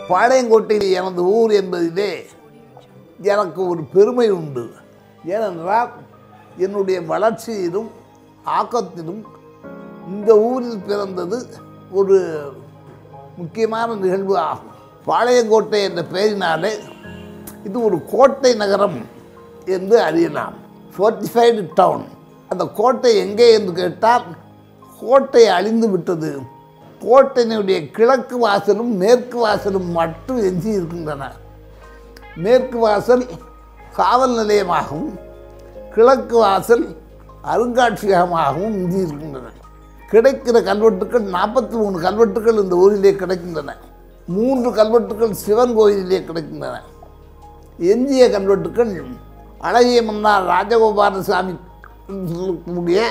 பாளையங்கோட்டையில் எனது ஊர் என்பதிலே எனக்கு ஒரு பெருமை உண்டு ஏனென்றால் என்னுடைய வளர்ச்சியிலும் ஆக்கத்திலும் இந்த ஊரில் பிறந்தது ஒரு முக்கியமான நிகழ்வு ஆகும் பாளையங்கோட்டை என்ற பெயரினாலே இது ஒரு கோட்டை நகரம் என்று அறியலாம் ஃபோர்ட்டிஃபைடு டவுன் அந்த கோட்டை எங்கே என்று கேட்டால் கோட்டை அழிந்து விட்டது கோட்டையினுடைய கிழக்கு வாசலும் மேற்கு வாசலும் மட்டும் எஞ்சி இருக்கின்றன மேற்கு வாசல் காவல் நிலையமாகவும் கிழக்கு வாசல் அருங்காட்சியகமாகவும் இஞ்சி இருக்கின்றன கிடைக்கிற கல்வெட்டுக்கள் நாற்பத்தி மூணு கல்வெட்டுக்கள் இந்த ஊரிலே கிடைக்கின்றன மூன்று கல்வெட்டுக்கள் சிவன் கோயிலிலே கிடைக்கின்றன எஞ்சிய கல்வெட்டுக்கள் அழகிய மன்னார் ராஜகோபாலசாமி என்று சொல்லக்கூடிய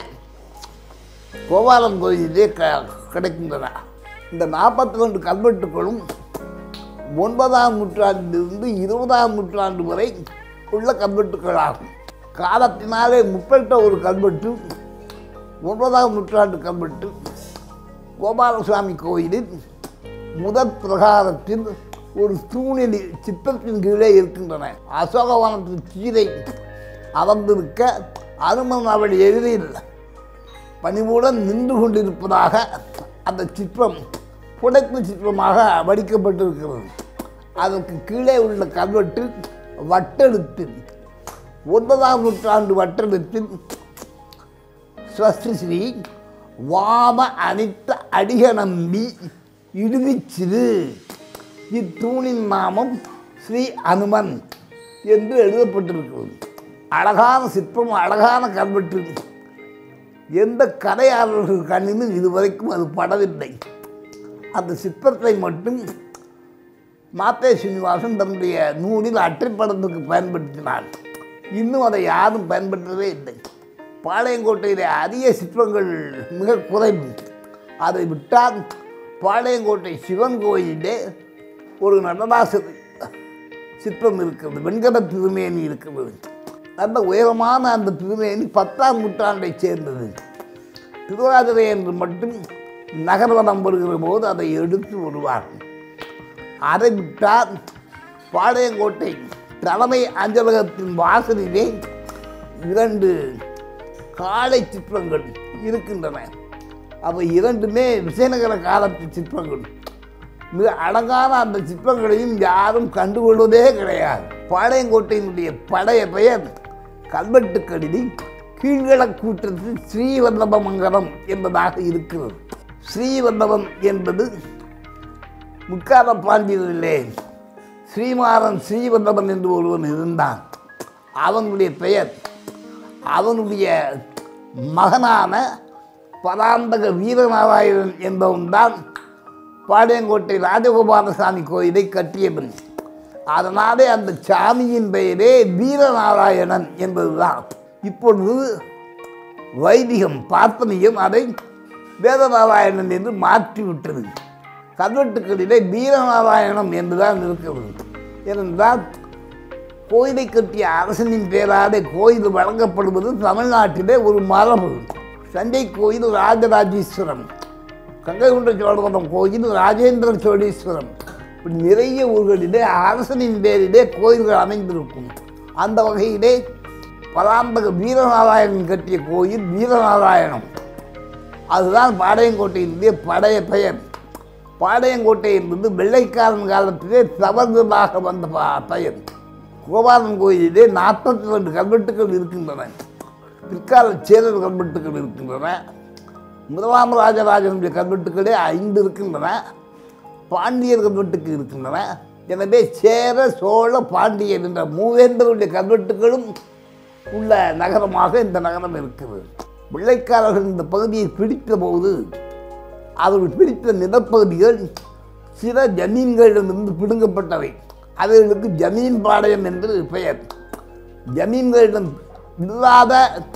கோபாலம் கோயிலே க கிடைக்கின்றன இந்த நாற்பத்தி ரெண்டு கல்வெட்டுக்களும் ஒன்பதாம் நூற்றாண்டிலிருந்து இருபதாம் நூற்றாண்டு வரை உள்ள கல்வெட்டுக்களாகும் காலத்தினாலே முற்பட்ட ஒரு கல்வெட்டு ஒன்பதாம் நூற்றாண்டு கல்வெட்டு கோபாலசுவாமி கோயிலில் முதற் பிரகாரத்தில் ஒரு தூணில் சித்திரத்தின் கீழே இருக்கின்றன அசோகவனத்தின் கீழே அமர்ந்திருக்க அனுமன் அவள் எதிரில் பணிவுடன் நின்று கொண்டிருப்பதாக அந்த சிற்பம் புடைப்பு சிற்பமாக வடிக்கப்பட்டிருக்கிறது அதற்கு கீழே உள்ள கல்வெட்டு வட்டெழுத்தில் ஒன்பதாம் நூற்றாண்டு வட்டெழுத்தில் ஸ்வஸ்தி ஸ்ரீ வாம அனித்த அடிக நம்பி இடுவிச்சிறு இத்தூணின் நாமம் ஸ்ரீ அனுமன் என்று எழுதப்பட்டிருக்கிறது அழகான சிற்பம் அழகான கல்வெட்டு எந்த கதையாளர்கள் கண்ணிலும் இதுவரைக்கும் அது படவில்லை அந்த சிற்பத்தை மட்டும் மாத்தே சீனிவாசன் தன்னுடைய நூலில் அட்டைப்படத்துக்கு பயன்படுத்தினார் இன்னும் அதை யாரும் பயன்படுத்தவே இல்லை பாளையங்கோட்டையிலே அரிய சிற்பங்கள் மிக குறைவு அதை விட்டால் பாளையங்கோட்டை சிவன் கோயிலே ஒரு நடராசர் சிற்பம் இருக்கிறது வெண்கல திருமேனி இருக்கிறது அந்த உயரமான அந்த திருமேனி பத்தாம் நூற்றாண்டைச் சேர்ந்தது திருவாதிரை என்று மட்டும் நகர்வனம் வருகிற போது அதை எடுத்து வருவார்கள் அதை விட்டால் பாளையங்கோட்டை தலைமை அஞ்சலகத்தின் வாசலிலே இரண்டு காளை சிற்பங்கள் இருக்கின்றன அவை இரண்டுமே விஜயநகர காலத்து சிற்பங்கள் மிக அழகான அந்த சிற்பங்களையும் யாரும் கண்டுகொள்வதே கிடையாது பாளையங்கோட்டையினுடைய பழைய பெயர் கல்வெட்டுக்கடிதி கீழ்கிழக்கூட்டத்தில் ஸ்ரீவல்லபமங்கலம் என்பதாக இருக்கிறது ஸ்ரீவல்லபம் என்பது முக்கால பாண்டியரிலே ஸ்ரீமாறன் ஸ்ரீவல்லபன் என்று ஒருவன் இருந்தான் அவனுடைய பெயர் அவனுடைய மகனான பராந்தக வீரநாராயணன் என்பவன் தான் பாளையங்கோட்டை ராஜகோபாலசாமி கோயிலை கட்டியவன் அதனாலே அந்த சாமியின் பெயரே வீரநாராயணன் என்பதுதான் இப்பொழுது வைதிகம் பார்ப்பனியம் அதை வேதநாராயணன் என்று மாற்றிவிட்டது கல்வெட்டுக்களிலே வீரநாராயணம் என்றுதான் இருக்கிறது ஏனென்றால் கோயிலை கட்டிய அரசனின் பேராலே கோயில் வழங்கப்படுவது தமிழ்நாட்டிலே ஒரு மரபு சண்டை கோயில் ராஜராஜேஸ்வரம் கங்கை கொண்ட சோழவரம் கோயில் ராஜேந்திர சோழீஸ்வரம் இப்படி நிறைய ஊர்களிலே அரசனின் பேரிலே கோயில்கள் அமைந்திருக்கும் அந்த வகையிலே பராந்தக வீரநாராயணன் கட்டிய கோயில் வீரநாராயணம் அதுதான் பாளையங்கோட்டையினுடைய பழைய பெயர் பாளையங்கோட்டை என்பது வெள்ளைக்காரன் காலத்திலே தவறுதலாக வந்த ப- பெயர் கோபாலன் கோயிலிலே நாற்பத்தி ரெண்டு கல்வெட்டுகள் இருக்கின்றன பிற்கால சேரர் கல்வெட்டுகள் இருக்கின்றன முதலாம் ராஜராஜனுடைய கல்வெட்டுகளே ஐந்து இருக்கின்றன பாண்டியர் கல்வெட்டுக்கு இருக்கின்றன எனவே சேர சோழ பாண்டியர் என்ற மூவேந்தருடைய கல்வெட்டுகளும் உள்ள நகரமாக இந்த நகரம் இருக்கிறது வெள்ளைக்காரர்கள் இந்த பகுதியை பிடித்த போது அவர்கள் பிடித்த நிலப்பகுதிகள் சில ஜமீன்களிடமிருந்து பிடுங்கப்பட்டவை அவைகளுக்கு ஜமீன் பாளையம் என்று பெயர் ஜமீன்களிடம் இல்லாத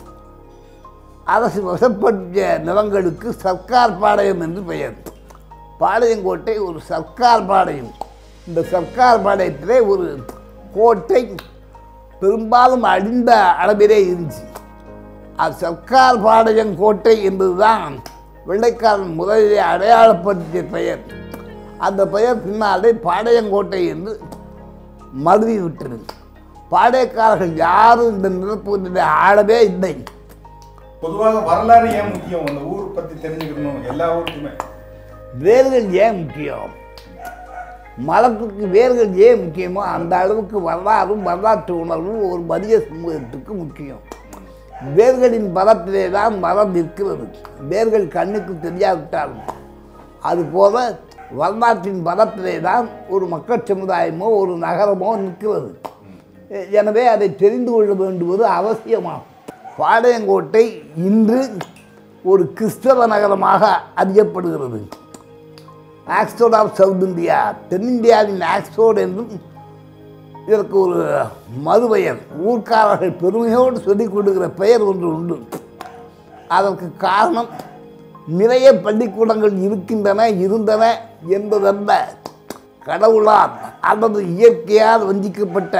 அரசு வசப்பட்ட நிலங்களுக்கு சர்க்கார் பாளையம் என்று பெயர் பாளையங்கோட்டை ஒரு சர்க்கார் பாளையம் இந்த சர்க்கார் பாளையத்திலே ஒரு கோட்டை பெரும்பாலும் அழிந்த அளவிலே இருந்துச்சு அது சர்க்கார் பாளையம் கோட்டை என்பதுதான் வெள்ளைக்காரன் முதலிலே அடையாளப்படுத்திய பெயர் அந்த பெயர் பின்னாலே பாளையங்கோட்டை என்று மருவி விட்டது பாளையக்காரர்கள் யாரும் இந்த நிலப்பகுதியில் ஆளவே இல்லை பொதுவாக வரலாறு ஏன் முக்கியம் அந்த ஊர் பத்தி தெரிஞ்சுக்கணும் எல்லா ஊருக்குமே வேர்கள் ஏன் முக்கியம் மரத்துக்கு வேர்கள் ஏன் முக்கியமோ அந்த அளவுக்கு வரலாறும் வரலாற்று உணர்வும் ஒரு மனித சமூகத்துக்கு முக்கியம் வேர்களின் பலத்திலே தான் மரம் நிற்கிறது வேர்கள் கண்ணுக்கு தெரியாவிட்டாலும் அதுபோல வரலாற்றின் பலத்திலே தான் ஒரு மக்கள் சமுதாயமோ ஒரு நகரமோ நிற்கிறது எ- எனவே அதை தெரிந்து கொள்ள வேண்டுவது அவசியமாகும் பாளையங்கோட்டை இன்று ஒரு கிறிஸ்தவ நகரமாக அறியப்படுகிறது ஆக்ஸ்போர்ட் ஆஃப் சவுத் இந்தியா தென்னிந்தியாவின் ஆக்ஸ்போர்ட் என்றும் இதற்கு ஒரு மறுபெயர் ஊர்க்காரர்கள் பெருமையோடு சொல்லிக் கொடுக்கிற பெயர் ஒன்று உண்டு அதற்கு காரணம் நிறைய பள்ளிக்கூடங்கள் இருக்கின்றன இருந்தன என்பதல்ல கடவுளால் அல்லது இயற்கையால் வஞ்சிக்கப்பட்ட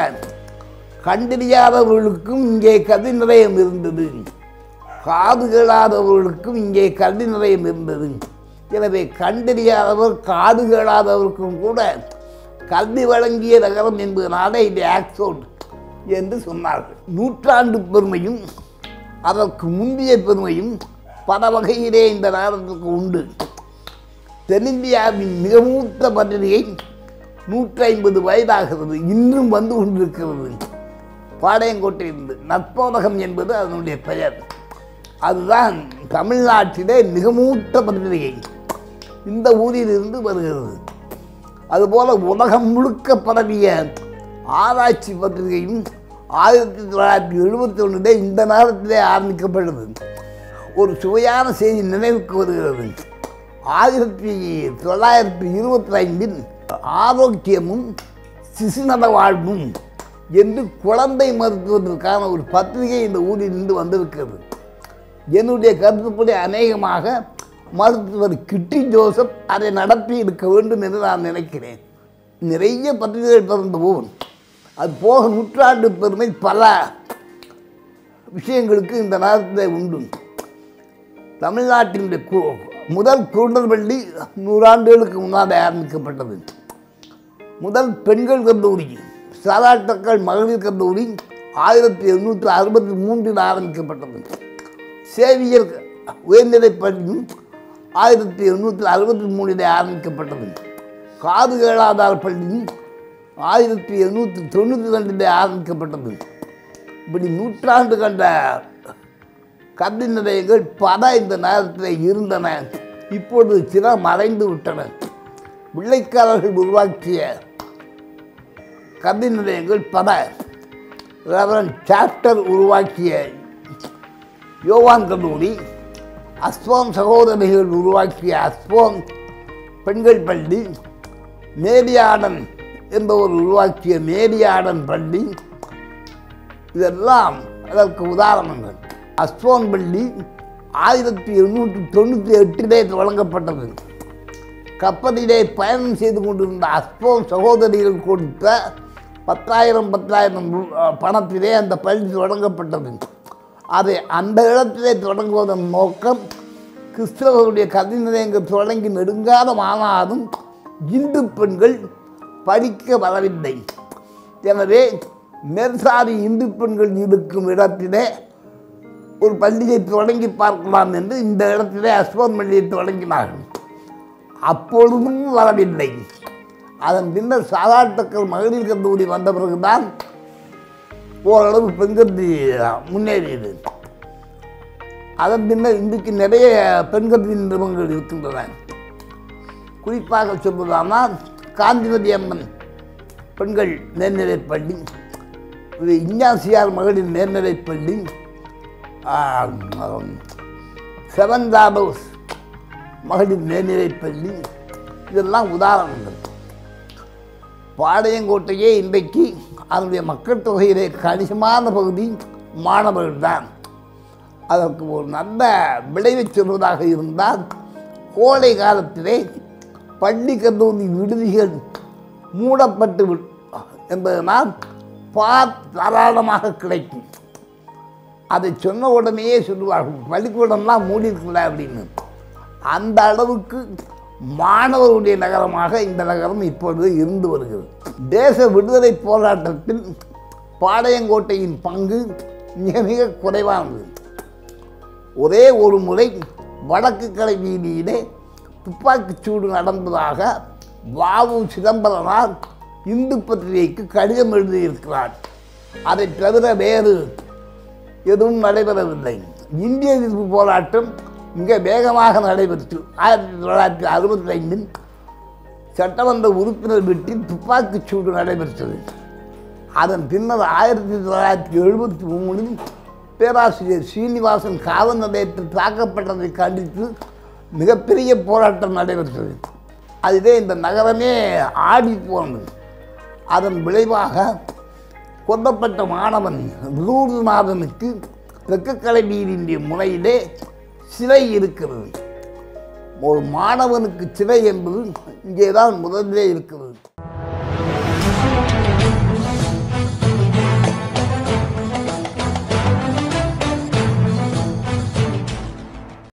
கண்டறியாதவர்களுக்கும் இங்கே கல்வி நிலையம் இருந்தது காது கேளாதவர்களுக்கும் இங்கே கல்வி நிலையம் இருந்தது எனவே கண்டறியாதவர் காது கேளாதவருக்கும் கூட கல்வி வழங்கிய நகரம் என்பதனால இது ஆக்ஸ்போர்ட் என்று சொன்னார்கள் நூற்றாண்டு பெருமையும் அதற்கு முந்தைய பெருமையும் பல வகையிலே இந்த நகரத்துக்கு உண்டு தென்னிந்தியாவின் மிக மூத்த பத்திரிகை நூற்றி ஐம்பது வயதாகிறது இன்றும் வந்து கொண்டிருக்கிறது பாளையங்கோட்டையிலிருந்து நற்போதகம் என்பது அதனுடைய பெயர் அதுதான் தமிழ்நாட்டிலே மிக மூத்த பத்திரிகை இந்த ஊரிலிருந்து வருகிறது அதுபோல உலகம் முழுக்க பரவிய ஆராய்ச்சி பத்திரிகையும் ஆயிரத்தி தொள்ளாயிரத்தி எழுபத்தி ஒன்றிலே இந்த நேரத்திலே ஆரம்பிக்கப்பட்டது ஒரு சுவையான செய்தி நினைவுக்கு வருகிறது ஆயிரத்தி தொள்ளாயிரத்தி இருபத்தி ஐந்தில் ஆரோக்கியமும் சிசுநல வாழ்வும் என்று குழந்தை மருத்துவத்திற்கான ஒரு பத்திரிகை இந்த ஊரிலிருந்து வந்திருக்கிறது என்னுடைய கருத்துப்படி அநேகமாக மருத்துவர் கிட்டி ஜோசப் அதை நடத்தி இருக்க வேண்டும் என்று நான் நினைக்கிறேன் நிறைய பத்திரிகைகள் பிறந்த ஊர் அது போக நூற்றாண்டு பெருமை பல விஷயங்களுக்கு இந்த நேரத்தில் உண்டு தமிழ்நாட்டின் கு- முதல் குருடர் பள்ளி நூறாண்டுகளுக்கு முன்னால் ஆரம்பிக்கப்பட்டது முதல் பெண்கள் கல்லூரி சாதாட்டக்கள் மகளிர் கல்லூரி ஆயிரத்தி எண்ணூற்றி அறுபத்தி மூன்றில் ஆரம்பிக்கப்பட்டது சேவியர் உயர்நிலைப் பள்ளியும் ஆயிரத்தி எண்ணூற்றி அறுபத்தி மூணில் ஆரம்பிக்கப்பட்டது காது கேளாதார் பள்ளியும் ஆயிரத்தி எண்ணூற்றி தொண்ணூற்றி ரெண்டில் ஆரம்பிக்கப்பட்டது இப்படி நூற்றாண்டு கண்ட கல்வி நிலையங்கள் பல இந்த நேரத்தில் இருந்தன இப்பொழுது சில மறைந்து விட்டன வெள்ளைக்காரர்கள் உருவாக்கிய கல்வி நிலையங்கள் பல ரெவரன் சாப்டர் உருவாக்கிய யோவான் கல்லூரி அஸ்வோம் சகோதரிகள் உருவாக்கிய அஸ்வோம் பெண்கள் பள்ளி மேரியாடன் என்பவர் உருவாக்கிய மேரியாடன் பள்ளி இதெல்லாம் அதற்கு உதாரணங்கள் அஸ்வோன் பள்ளி ஆயிரத்தி எண்ணூற்றி தொண்ணூற்றி எட்டிலே தொடங்கப்பட்டது கப்பலிலே பயணம் செய்து கொண்டிருந்த அஸ்போன் சகோதரிகள் கொடுத்த பத்தாயிரம் பத்தாயிரம் ரூ- பணத்திலே அந்த பள்ளி தொடங்கப்பட்டது அதை அந்த இடத்திலே தொடங்குவதன் நோக்கம் கிறிஸ்தவர்களுடைய கல்வி நிலையங்கள் தொடங்கி நெடுங்காலம் ஆனாலும் இந்து பெண்கள் படிக்க வரவில்லை எனவே மேற்சாதி இந்து பெண்கள் இருக்கும் இடத்திலே ஒரு பள்ளியை தொடங்கி பார்க்கலாம் என்று இந்த இடத்திலே அஸ்போன் பள்ளியை தொடங்கினார்கள் அப்பொழுதும் வரவில்லை அதன் பின்னர் சாதாட்டக்கள் மகளிர் கல்லூரி வந்த பிறகுதான் ஓரளவு பெண்கல்வி முன்னேறியது அதன் பின்னர் இன்றைக்கு நிறைய பெண்கல்வி நிறுவனங்கள் இருக்கின்றன குறிப்பாக சொல்வதானால் காந்திமதி அம்மன் பெண்கள் மேல்நிலைப் பள்ளி இது இஞ்ஞாசியார் மகளிர் மேல்நிலைப் பள்ளி செவன் தாபோஸ் மகளிர் மேல்நிலைப் பள்ளி இதெல்லாம் உதாரணங்கள் பாளையங்கோட்டையே இன்றைக்கு அதனுடைய மக்கள் தொகையிலே கணிசமான பகுதி மாணவர்கள் தான் அதற்கு ஒரு நல்ல விளைவை சொல்வதாக இருந்தால் கோடை காலத்திலே பள்ளி கல்லூரி விடுதிகள் மூடப்பட்டு விடும் என்பதனால் பால் தாராளமாக கிடைக்கும் அதை சொன்ன உடனேயே சொல்லுவார்கள் பள்ளிக்கூடம்லாம் மூடி இருக்குல்ல அப்படின்னு அந்த அளவுக்கு மாணவருடைய நகரமாக இந்த நகரம் இப்பொழுது இருந்து வருகிறது தேச விடுதலை போராட்டத்தில் பாளையங்கோட்டையின் பங்கு மிக மிக குறைவானது ஒரே ஒரு முறை வடக்கு கடை வீதியிலே துப்பாக்கிச் சூடு நடந்ததாக வாவு சிதம்பரனார் இந்து பத்திரிகைக்கு கடிதம் எழுதியிருக்கிறார் அதை தவிர வேறு எதுவும் நடைபெறவில்லை இந்திய எதிர்ப்பு போராட்டம் மிக வேகமாக நடைபெற்று ஆயிரத்தி தொள்ளாயிரத்தி அறுபத்தி ஐந்தில் சட்டமன்ற உறுப்பினர் வீட்டில் துப்பாக்கிச் சூடு நடைபெற்றது அதன் பின்னர் ஆயிரத்தி தொள்ளாயிரத்தி எழுபத்தி மூணில் பேராசிரியர் சீனிவாசன் காவல் நிலையத்தில் தாக்கப்பட்டதை கண்டித்து மிகப்பெரிய போராட்டம் நடைபெற்றது அதிலே இந்த நகரமே ஆடி போனது அதன் விளைவாக கொல்லப்பட்ட மாணவன் ரூர்நாதனுக்கு தெற்கக்கலை வீதியினுடைய முனையிலே சிலை இருக்கிறது ஒரு மாணவனுக்கு சிலை என்பது இங்கே தான் முதலிலே இருக்கிறது